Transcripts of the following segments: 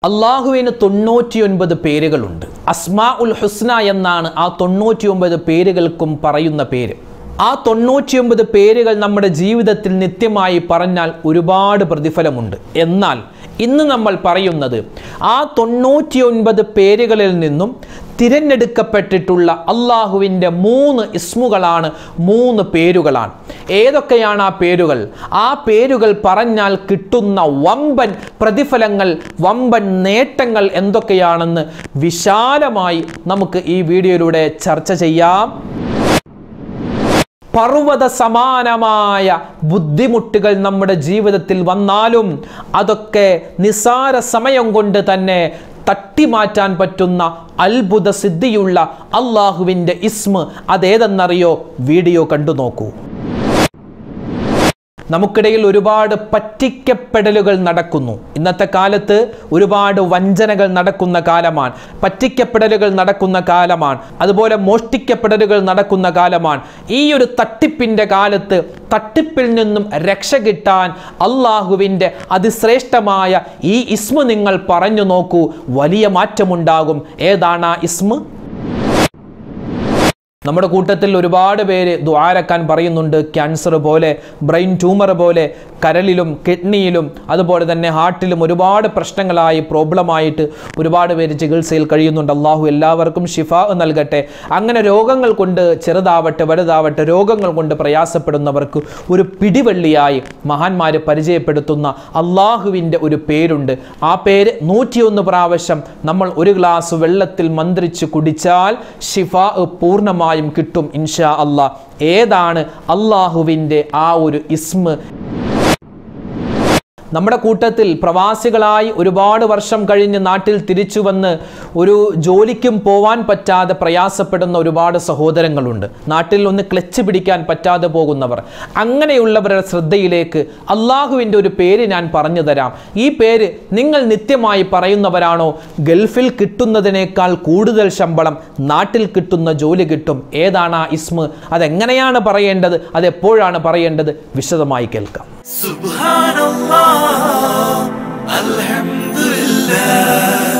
അള്ളാഹുവിന് തൊണ്ണൂറ്റിയൊൻപത് പേരുകളുണ്ട് അസ്മാ ഉൽ ഹുസ്ന എന്നാണ് ആ തൊണ്ണൂറ്റിയൊൻപത് പേരുകൾക്കും പറയുന്ന പേര് ആ തൊണ്ണൂറ്റിയൊൻപത് പേരുകൾ നമ്മുടെ ജീവിതത്തിൽ നിത്യമായി പറഞ്ഞാൽ ഒരുപാട് പ്രതിഫലമുണ്ട് എന്നാൽ ഇന്ന് നമ്മൾ പറയുന്നത് ആ തൊണ്ണൂറ്റിയൊൻപത് പേരുകളിൽ നിന്നും തിരഞ്ഞെടുക്കപ്പെട്ടിട്ടുള്ള അള്ളാഹുവിൻ്റെ മൂന്ന് ഇസ്മുകളാണ് മൂന്ന് പേരുകളാണ് ഏതൊക്കെയാണ് ആ പേരുകൾ ആ പേരുകൾ പറഞ്ഞാൽ കിട്ടുന്ന വമ്പൻ പ്രതിഫലങ്ങൾ വമ്പൻ നേട്ടങ്ങൾ എന്തൊക്കെയാണെന്ന് വിശാലമായി നമുക്ക് ഈ വീഡിയോയിലൂടെ ചർച്ച ചെയ്യാം പർവ്വത സമാനമായ ബുദ്ധിമുട്ടുകൾ നമ്മുടെ ജീവിതത്തിൽ വന്നാലും അതൊക്കെ നിസാര സമയം കൊണ്ട് തന്നെ തട്ടിമാറ്റാൻ പറ്റുന്ന അത്ഭുത സിദ്ധിയുള്ള അള്ളാഹുവിൻ്റെ ഇസ്മ അതേതെന്നറിയോ വീഡിയോ കണ്ടു നോക്കൂ നമുക്കിടയിൽ ഒരുപാട് പറ്റിക്കപ്പെടലുകൾ നടക്കുന്നു ഇന്നത്തെ കാലത്ത് ഒരുപാട് വഞ്ചനകൾ നടക്കുന്ന കാലമാണ് പറ്റിക്കപ്പെടലുകൾ നടക്കുന്ന കാലമാണ് അതുപോലെ മോഷ്ടിക്കപ്പെടലുകൾ നടക്കുന്ന കാലമാണ് ഈ ഒരു തട്ടിപ്പിൻ്റെ കാലത്ത് തട്ടിപ്പിൽ നിന്നും രക്ഷ കിട്ടാൻ അള്ളാഹുവിൻ്റെ അതിശ്രേഷ്ഠമായ ഈ ഇസ്മ നിങ്ങൾ പറഞ്ഞു നോക്കൂ വലിയ മാറ്റമുണ്ടാകും ഏതാണ് ആ ഇസ്മ നമ്മുടെ കൂട്ടത്തിൽ ഒരുപാട് പേര് ദ്വാരക്കാൻ പറയുന്നുണ്ട് ക്യാൻസർ പോലെ ബ്രെയിൻ ട്യൂമർ പോലെ കരളിലും കിഡ്നിയിലും അതുപോലെ തന്നെ ഹാർട്ടിലും ഒരുപാട് പ്രശ്നങ്ങളായി പ്രോബ്ലമായിട്ട് ഒരുപാട് പേര് ചികിത്സയിൽ കഴിയുന്നുണ്ട് അള്ളാഹു എല്ലാവർക്കും ഷിഫ നൽകട്ടെ അങ്ങനെ രോഗങ്ങൾ കൊണ്ട് ചെറുതാവട്ടെ വലുതാവട്ടെ രോഗങ്ങൾ കൊണ്ട് പ്രയാസപ്പെടുന്നവർക്ക് ഒരു പിടിവള്ളിയായി മഹാന്മാർ പരിചയപ്പെടുത്തുന്ന അള്ളാഹുവിൻ്റെ ഒരു പേരുണ്ട് ആ പേര് നൂറ്റിയൊന്ന് പ്രാവശ്യം നമ്മൾ ഒരു ഗ്ലാസ് വെള്ളത്തിൽ മന്ത്രിച്ച് കുടിച്ചാൽ ഷിഫ പൂർണ്ണമായും കിട്ടും ഇൻഷാ അള്ളാഹ് ഏതാണ് അള്ളാഹുവിൻ്റെ ആ ഒരു ഇസ്മ നമ്മുടെ കൂട്ടത്തിൽ പ്രവാസികളായി ഒരുപാട് വർഷം കഴിഞ്ഞ് നാട്ടിൽ തിരിച്ചു വന്ന് ഒരു ജോലിക്കും പോവാൻ പറ്റാതെ പ്രയാസപ്പെടുന്ന ഒരുപാട് സഹോദരങ്ങളുണ്ട് നാട്ടിൽ ഒന്ന് ക്ലച്ച് പിടിക്കാൻ പറ്റാതെ പോകുന്നവർ അങ്ങനെയുള്ളവരുടെ ശ്രദ്ധയിലേക്ക് അള്ളാഹുവിൻ്റെ ഒരു പേര് ഞാൻ പറഞ്ഞു തരാം ഈ പേര് നിങ്ങൾ നിത്യമായി പറയുന്നവരാണോ ഗൾഫിൽ കിട്ടുന്നതിനേക്കാൾ കൂടുതൽ ശമ്പളം നാട്ടിൽ കിട്ടുന്ന ജോലി കിട്ടും ഏതാണ് ആ ഇസ്മ അതെങ്ങനെയാണ് പറയേണ്ടത് അതെപ്പോഴാണ് പറയേണ്ടത് വിശദമായി കേൾക്കാം سبحان الله الحمد لله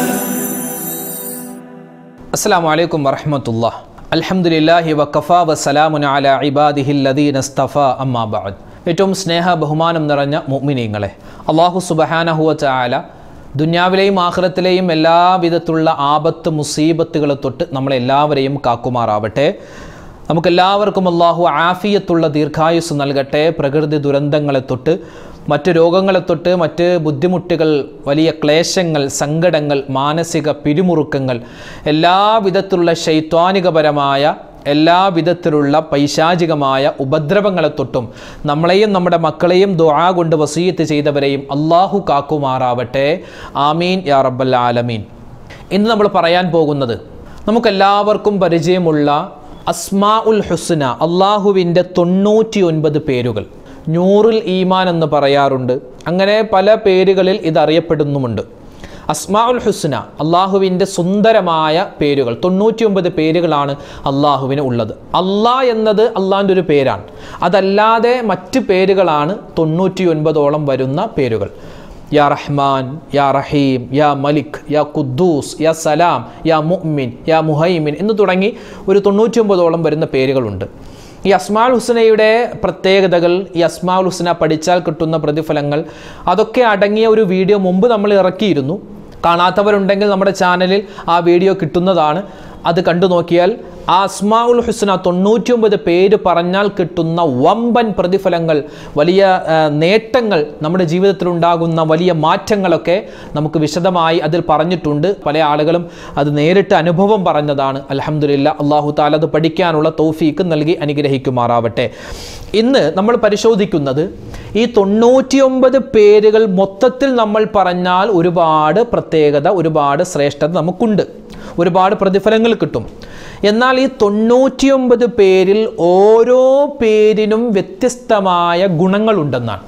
അസ്സാം വലൈക്കും വറഹമത്തുള്ള അൽഹംദുലില്ലാഹി വക്കഫ വസ്സലാമുൻ അല ഇബാദിഹിൽ ലദീൻ അസ്തഫ അമ്മാ ബഅദ് ഏറ്റവും സ്നേഹ ബഹുമാനം നിറഞ്ഞ മുഅ്മിനീങ്ങളെ അള്ളാഹു സുബഹാനഹുവ ചാല ദുന്യാവിലെയും ആഖിറത്തിലെയും എല്ലാവിധത്തിലുള്ള ആപത്ത് മുസീബത്തുകളെ തൊട്ട് നമ്മളെല്ലാവരെയും കാക്കുമാറാവട്ടെ നമുക്കെല്ലാവർക്കും അള്ളാഹു ആഫിയത്തുള്ള ദീർഘായുസ് നൽകട്ടെ പ്രകൃതി ദുരന്തങ്ങളെ തൊട്ട് മറ്റ് രോഗങ്ങളെ തൊട്ട് മറ്റ് ബുദ്ധിമുട്ടുകൾ വലിയ ക്ലേശങ്ങൾ സങ്കടങ്ങൾ മാനസിക പിരിമുറുക്കങ്ങൾ എല്ലാ വിധത്തിലുള്ള ശൈത്വാനികപരമായ എല്ലാ വിധത്തിലുള്ള പൈശാചികമായ ഉപദ്രവങ്ങളെ തൊട്ടും നമ്മളെയും നമ്മുടെ മക്കളെയും ദുആ കൊണ്ട് വസീയത്ത് ചെയ്തവരെയും അള്ളാഹു കാക്കുമാറാവട്ടെ ആമീൻ യാ റബ്ബൽ ആലമീൻ ഇന്ന് നമ്മൾ പറയാൻ പോകുന്നത് നമുക്കെല്ലാവർക്കും പരിചയമുള്ള അസ്മാ ഉൽ ഹുസ്ന അള്ളാഹുവിൻ്റെ തൊണ്ണൂറ്റി ഒൻപത് പേരുകൾ നൂറുൽ ഈമാൻ എന്ന് പറയാറുണ്ട് അങ്ങനെ പല പേരുകളിൽ ഇത് അറിയപ്പെടുന്നുമുണ്ട് അസ്മാ ഉൽ ഹുസ്ന അള്ളാഹുവിൻ്റെ സുന്ദരമായ പേരുകൾ തൊണ്ണൂറ്റി ഒമ്പത് പേരുകളാണ് അള്ളാഹുവിന് ഉള്ളത് അള്ളാ എന്നത് അള്ളാഹിൻ്റെ ഒരു പേരാണ് അതല്ലാതെ മറ്റ് പേരുകളാണ് തൊണ്ണൂറ്റി ഒൻപതോളം വരുന്ന പേരുകൾ യാ റഹ്മാൻ യാ റഹീം യാ മലിക് യാ ഖുദ്ദൂസ് യാ സലാം യാ മുഅ്മിൻ യാ മുഹൈമിൻ എന്ന് തുടങ്ങി ഒരു തൊണ്ണൂറ്റി ഒമ്പതോളം വരുന്ന പേരുകളുണ്ട് ഈ അസ്മാൽ ഹുസ്നയുടെ പ്രത്യേകതകൾ ഈ അസ്മാൽ ഹുസ്ന പഠിച്ചാൽ കിട്ടുന്ന പ്രതിഫലങ്ങൾ അതൊക്കെ അടങ്ങിയ ഒരു വീഡിയോ മുമ്പ് നമ്മൾ ഇറക്കിയിരുന്നു കാണാത്തവരുണ്ടെങ്കിൽ നമ്മുടെ ചാനലിൽ ആ വീഡിയോ കിട്ടുന്നതാണ് അത് കണ്ടു നോക്കിയാൽ ആ അസ്മാഉൽ ഹുസ്ന തൊണ്ണൂറ്റിയൊമ്പത് പേര് പറഞ്ഞാൽ കിട്ടുന്ന വമ്പൻ പ്രതിഫലങ്ങൾ വലിയ ആ, നേട്ടങ്ങൾ നമ്മുടെ ജീവിതത്തിൽ ഉണ്ടാകുന്ന വലിയ മാറ്റങ്ങളൊക്കെ നമുക്ക് വിശദമായി അതിൽ പറഞ്ഞിട്ടുണ്ട് പല ആളുകളും അത് നേരിട്ട് അനുഭവം പറഞ്ഞതാണ് അലഹമുല്ല അള്ളാഹു താല അത് പഠിക്കാനുള്ള തൗഫീക്ക് നൽകി അനുഗ്രഹിക്കുമാറാവട്ടെ ഇന്ന് നമ്മൾ പരിശോധിക്കുന്നത് ഈ തൊണ്ണൂറ്റിയൊമ്പത് പേരുകൾ മൊത്തത്തിൽ നമ്മൾ പറഞ്ഞാൽ ഒരുപാട് പ്രത്യേകത ഒരുപാട് ശ്രേഷ്ഠത നമുക്കുണ്ട് ഒരുപാട് പ്രതിഫലങ്ങൾ കിട്ടും എന്നാൽ ഈ തൊണ്ണൂറ്റിയൊമ്പത് പേരിൽ ഓരോ പേരിനും വ്യത്യസ്തമായ ഗുണങ്ങളുണ്ടെന്നാണ്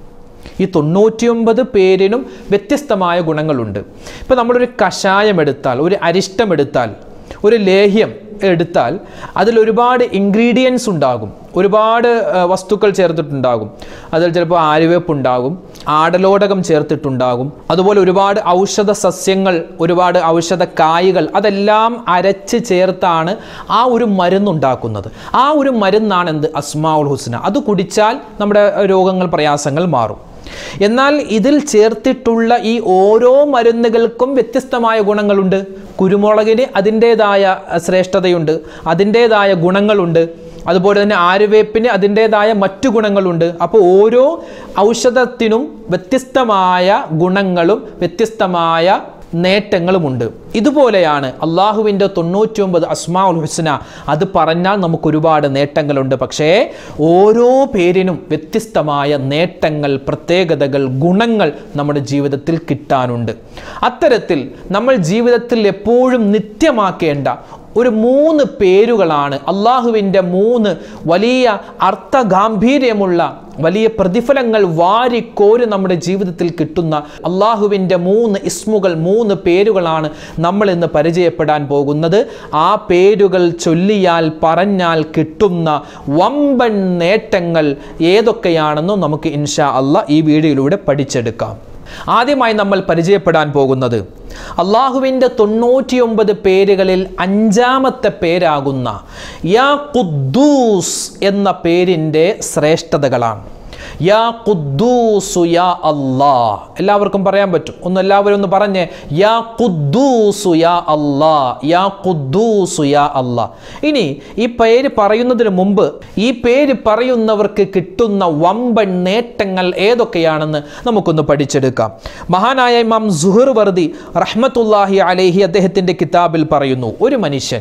ഈ തൊണ്ണൂറ്റിയൊമ്പത് പേരിനും വ്യത്യസ്തമായ ഗുണങ്ങളുണ്ട് ഇപ്പം നമ്മളൊരു കഷായം എടുത്താൽ ഒരു അരിഷ്ടം എടുത്താൽ ഒരു ലേഹ്യം എടുത്താൽ അതിൽ ഒരുപാട് ഇൻഗ്രീഡിയൻസ് ഉണ്ടാകും ഒരുപാട് ആ, വസ്തുക്കൾ ചേർത്തിട്ടുണ്ടാകും അതിൽ ചിലപ്പോൾ ആര്യവേപ്പ് ഉണ്ടാകും ആടലോടകം ചേർത്തിട്ടുണ്ടാകും അതുപോലെ ഒരുപാട് ഔഷധ സസ്യങ്ങൾ ഒരുപാട് ഔഷധ കായ്കൾ അതെല്ലാം അരച്ച് ചേർത്താണ് ആ ഒരു മരുന്നുണ്ടാക്കുന്നത് ആ ഒരു മരുന്നാണ് എന്ത് അസ്മാഉൽ ഹുസ്ന അത് കുടിച്ചാൽ നമ്മുടെ രോഗങ്ങൾ പ്രയാസങ്ങൾ മാറും എന്നാൽ ഇതിൽ ചേർത്തിട്ടുള്ള ഈ ഓരോ മരുന്നുകൾക്കും വ്യത്യസ്തമായ ഗുണങ്ങളുണ്ട് കുരുമുളകിന് അതിൻ്റേതായ ശ്രേഷ്ഠതയുണ്ട് അതിൻ്റേതായ ഗുണങ്ങളുണ്ട് അതുപോലെ തന്നെ ആര്യവേപ്പിന് അതിൻ്റേതായ മറ്റു ഗുണങ്ങളുണ്ട് അപ്പോൾ ഓരോ ഔഷധത്തിനും വ്യത്യസ്തമായ ഗുണങ്ങളും വ്യത്യസ്തമായ നേട്ടങ്ങളുമുണ്ട് ഇതുപോലെയാണ് അള്ളാഹുവിൻ്റെ തൊണ്ണൂറ്റി ഒമ്പത് അസ്മാ ഉൽ ഹുസ്ന അത് പറഞ്ഞാൽ നമുക്ക് ഒരുപാട് നേട്ടങ്ങളുണ്ട് പക്ഷേ ഓരോ പേരിനും വ്യത്യസ്തമായ നേട്ടങ്ങൾ പ്രത്യേകതകൾ ഗുണങ്ങൾ നമ്മുടെ ജീവിതത്തിൽ കിട്ടാനുണ്ട് അത്തരത്തിൽ നമ്മൾ ജീവിതത്തിൽ എപ്പോഴും നിത്യമാക്കേണ്ട ഒരു മൂന്ന് പേരുകളാണ് അള്ളാഹുവിൻ്റെ മൂന്ന് വലിയ അർത്ഥഗാംഭീര്യമുള്ള വലിയ പ്രതിഫലങ്ങൾ വാരിക്കോരി നമ്മുടെ ജീവിതത്തിൽ കിട്ടുന്ന അള്ളാഹുവിൻ്റെ മൂന്ന് ഇസ്മുകൾ മൂന്ന് പേരുകളാണ് നമ്മൾ ഇന്ന് പരിചയപ്പെടാൻ പോകുന്നത് ആ പേരുകൾ ചൊല്ലിയാൽ പറഞ്ഞാൽ കിട്ടുന്ന വമ്പൻ നേട്ടങ്ങൾ ഏതൊക്കെയാണെന്നും നമുക്ക് ഇൻഷാ അള്ളാഹ് ഈ വീഡിയോയിലൂടെ പഠിച്ചെടുക്കാം ആദ്യമായി നമ്മൾ പരിചയപ്പെടാൻ പോകുന്നത് അള്ളാഹുവിൻ്റെ തൊണ്ണൂറ്റിയൊമ്പത് പേരുകളിൽ അഞ്ചാമത്തെ പേരാകുന്ന യാ ഖുദ്ദൂസ് എന്ന പേരിൻ്റെ ശ്രേഷ്ഠതകളാണ് യാ ഖുദ്ദൂസു യാ അല്ലാ എല്ലാവർക്കും പറയാൻ പറ്റും ഒന്ന് എല്ലാവരും ഒന്ന് പറഞ്ഞേ യാ ഖുദ്ദൂസു യാ അല്ലാ യാ ഖുദ്ദൂസു യാ അല്ലാ ഇനി ഈ പേര് പറയുന്നതിന് മുമ്പ് ഈ പേര് പറയുന്നവർക്ക് കിട്ടുന്ന വമ്പൻ നേട്ടങ്ങൾ ഏതൊക്കെയാണെന്ന് നമുക്കൊന്ന് പഠിച്ചെടുക്കാം മഹാനായ ഇമാം സുഹർ വർദി റഹ്മത്തുല്ലാഹി അലൈഹി അദ്ദേഹത്തിൻ്റെ കിതാബിൽ പറയുന്നു ഒരു മനുഷ്യൻ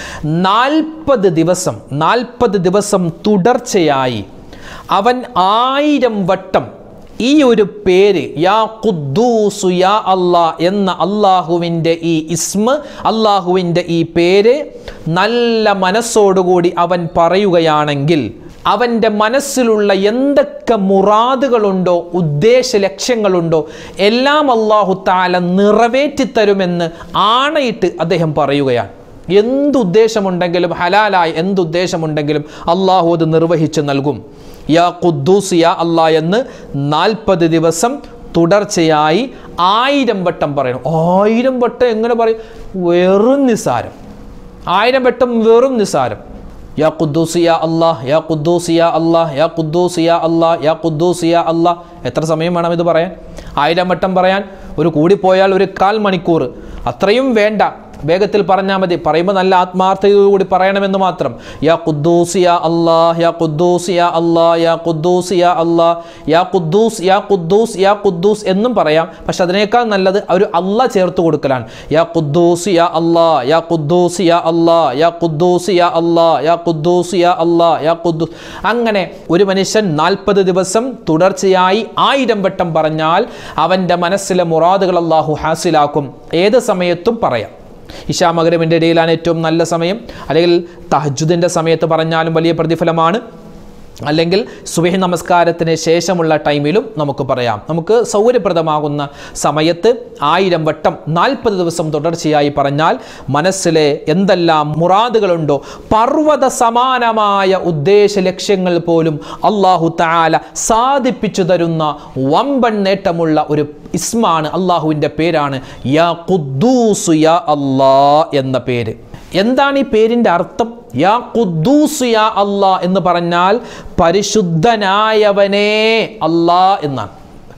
നാൽപ്പത് ദിവസം നാൽപ്പത് ദിവസം തുടർച്ചയായി അവൻ ആയിരം വട്ടം ഈ ഒരു പേര് യാ ഖുദ്ദൂസു യാ അല്ലാ എന്ന അള്ളാഹുവിൻ്റെ ഈ ഇസ്മ അള്ളാഹുവിൻ്റെ ഈ പേര് നല്ല മനസ്സോടുകൂടി അവൻ പറയുകയാണെങ്കിൽ അവൻ്റെ മനസ്സിലുള്ള എന്തൊക്കെ മുറാദുകളുണ്ടോ ഉദ്ദേശ ലക്ഷ്യങ്ങളുണ്ടോ എല്ലാം അള്ളാഹു താല നിറവേറ്റിത്തരുമെന്ന് ആണയിട്ട് അദ്ദേഹം പറയുകയാണ് എന്തുദ്ദേശമുണ്ടെങ്കിലും ഹലാലായ എന്തുദ്ദേശമുണ്ടെങ്കിലും അള്ളാഹു അത് നിർവഹിച്ച് നൽകും യാ ഖുദ്ദൂസ് യാ അല്ലാ എന്ന് നാൽപ്പത് ദിവസം തുടർച്ചയായി ആയിരം വട്ടം പറയണം ആയിരം വട്ടം എങ്ങനെ പറയും വെറും നിസാരം ആയിരം വട്ടം വെറും നിസാരം യാ ഖുദ്ദൂസ് യാ അല്ലാഹ് യാ ഖുദ്ദൂസ് യാ അല്ലാഹ് യാ ഖുദ്ദൂസ് യാ അല്ലാഹ് യാ ഖുദ്ദൂസ് യാ അല്ലാഹ് എത്ര സമയം വേണം ഇത് പറയാൻ ആയിരം വട്ടം പറയാൻ ഒരു കൂടിപ്പോയാൽ ഒരു കാൽ മണിക്കൂർ അത്രയും വേണ്ട വേഗത്തിൽ പറഞ്ഞാൽ മതി പറയുമ്പോൾ നല്ല ആത്മാർത്ഥതയോടുകൂടി പറയണമെന്ന് മാത്രം യാ ഖുദ്ദൂസ് യാ അല്ലാഹ് യാ ഖുദ്ദൂസ് യാ അല്ലാഹ് യാ ഖുദ്ദൂസ് യാ അല്ലാഹ് യാ ഖുദ്ദൂസ് യാ ഖുദ്ദൂസ് യാ ഖുദ്ദൂസ് എന്നും പറയാം പക്ഷെ അതിനേക്കാൾ നല്ലത് ഒരു അല്ല ചേർത്ത് കൊടുക്കലാണ് യാ ഖുദ്ദൂസ് യാ അല്ലാഹ് യാ ഖുദ്ദൂസ് യാ അല്ലാഹ് യാ ഖുദ്ദൂസ് യാ അല്ലാഹ് യാ ഖുദ്ദൂസ് യാ അല്ലാഹ് യാ ഖുദ്ദൂസ് അങ്ങനെ ഒരു മനുഷ്യൻ നാൽപ്പത് ദിവസം തുടർച്ചയായി ആയിരം വട്ടം പറഞ്ഞാൽ അവൻ്റെ മനസ്സിലെ മുറാദുകൾ അള്ളാഹു ഹാസിലാക്കും ഏത് സമയത്തും പറയാം ഇഷാ മകരമിൻ്റെ ഇടയിലാണ് ഏറ്റവും നല്ല സമയം അല്ലെങ്കിൽ തഹജുദിൻ്റെ സമയത്ത് പറഞ്ഞാലും വലിയ പ്രതിഫലമാണ് അല്ലെങ്കിൽ സുബഹി നമസ്കാരത്തിന് ശേഷമുള്ള ടൈമിലും നമുക്ക് പറയാം നമുക്ക് സൗകര്യപ്രദമാകുന്ന സമയത്ത് ആയിരം വട്ടം നാൽപ്പത് ദിവസം തുടർച്ചയായി പറഞ്ഞാൽ മനസ്സിലെ എന്തെല്ലാം മുറാദുകളുണ്ടോ പർവ്വത സമാനമായ ഉദ്ദേശ ലക്ഷ്യങ്ങൾ പോലും അള്ളാഹു താല സാധിപ്പിച്ചു തരുന്ന വമ്പൻ നേട്ടമുള്ള ഒരു ഇസ്മാണ് അള്ളാഹുവിൻ്റെ പേരാണ് യാ ഖുദ്ദൂസു യാ അല്ലാ എന്ന പേര് എന്താണ് ഈ പേരിൻ്റെ അർത്ഥം യാ ഖുദ്ദൂസ് യാ അല്ലാ എന്ന് പറഞ്ഞാൽ പരിശുദ്ധനായവനേ അല്ലാ എന്നാണ്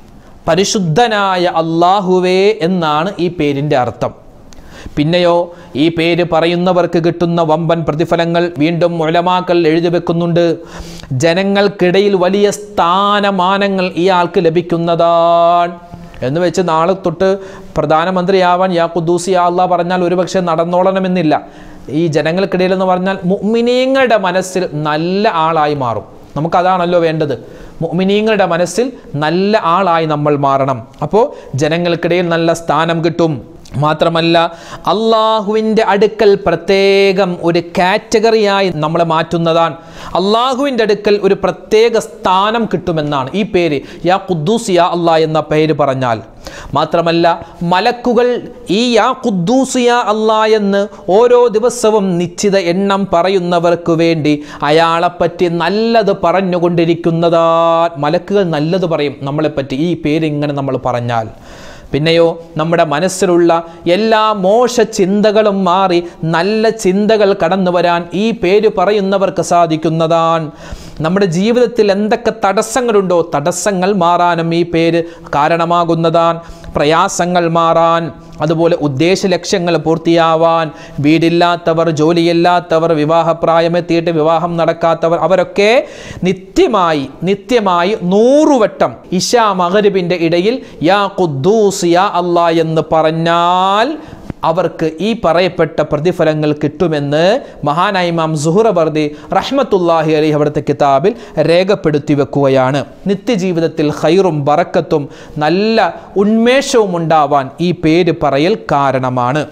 പരിശുദ്ധനായ അള്ളാഹുവേ എന്നാണ് ഈ പേരിൻ്റെ അർത്ഥം പിന്നെയോ ഈ പേര് പറയുന്നവർക്ക് കിട്ടുന്ന വമ്പൻ പ്രതിഫലങ്ങൾ വീണ്ടും മുലമാക്കൾ എഴുതി വെക്കുന്നുണ്ട് ജനങ്ങൾക്കിടയിൽ വലിയ സ്ഥാനമാനങ്ങൾ ഇയാൾക്ക് ലഭിക്കുന്നതാണ് എന്ന് വെച്ച് നാളെ തൊട്ട് പ്രധാനമന്ത്രിയാവാൻ യാ ഖുദ്ദൂസി യാ അള്ളാഹ് പറഞ്ഞാൽ ഒരുപക്ഷെ നടന്നോളണമെന്നില്ല ഈ ജനങ്ങൾക്കിടയിൽ എന്ന് പറഞ്ഞാൽ മുഅ്മിനീങ്ങളുടെ മനസ്സിൽ നല്ല ആളായി മാറും നമുക്കതാണല്ലോ വേണ്ടത് മുഅ്മിനീങ്ങളുടെ മനസ്സിൽ നല്ല ആളായി നമ്മൾ മാറണം അപ്പോൾ ജനങ്ങൾക്കിടയിൽ നല്ല സ്ഥാനം കിട്ടും മാത്രമല്ല അള്ളാഹുവിൻ്റെ അടുക്കൽ പ്രത്യേകം ഒരു കാറ്റഗറിയായി നമ്മളെ മാറ്റുന്നതാണ് അള്ളാഹുവിൻ്റെ അടുക്കൽ ഒരു പ്രത്യേക സ്ഥാനം കിട്ടുമെന്നാണ് ഈ പേര് യാ ഖുദ്ദൂസ് യാ അള്ളാ എന്ന പേര് പറഞ്ഞാൽ മാത്രമല്ല മലക്കുകൾ ഈ യാ ഖുദ്ദൂസ് യാ അള്ളാ എന്ന് ഓരോ ദിവസവും നിശ്ചിത എണ്ണം പറയുന്നവർക്ക് വേണ്ടി അയാളെപ്പറ്റി നല്ലത് പറഞ്ഞുകൊണ്ടിരിക്കുന്നതാ മലക്കുകൾ നല്ലത് പറയും നമ്മളെപ്പറ്റി ഈ പേര് ഇങ്ങനെ നമ്മൾ പറഞ്ഞാൽ പിന്നെയോ നമ്മുടെ മനസ്സിലുള്ള എല്ലാ മോശ ചിന്തകളും മാറി നല്ല ചിന്തകൾ കടന്നു വരാൻ ഈ പേര് പറയുന്നവർക്ക് സാധിക്കുന്നതാണ് നമ്മുടെ ജീവിതത്തിൽ എന്തൊക്കെ തടസ്സങ്ങളുണ്ടോ തടസ്സങ്ങൾ മാറാനും ഈ പേര് കാരണമാകുന്നതാണ് പ്രയാസങ്ങൾ മാറാൻ അതുപോലെ ഉദ്ദേശ ലക്ഷ്യങ്ങൾ പൂർത്തിയാവാൻ വീടില്ലാത്തവർ ജോലിയില്ലാത്തവർ വിവാഹപ്രായമെത്തിയിട്ട് വിവാഹം നടക്കാത്തവർ അവരൊക്കെ നിത്യമായി നിത്യമായി നൂറുവട്ടം ഇഷാ മഹരിബിൻ്റെ ഇടയിൽ യാ ഖുദ്ദൂസ് യാ അല്ലാ എന്ന് പറഞ്ഞാൽ അവർക്ക് ഈ പറയപ്പെട്ട പ്രതിഫലങ്ങൾ കിട്ടുമെന്ന് മഹാനായ ഇമാം സുഹുറബർദി റഹ്മത്തുല്ലാഹി അലി അവിടുത്തെ കിതാബിൽ രേഖപ്പെടുത്തി വെക്കുകയാണ് നിത്യജീവിതത്തിൽ ഖൈറും ബറക്കത്തും നല്ല ഉന്മേഷവും ഉണ്ടാവാൻ ഈ പേര് പറയൽ കാരണമാണ്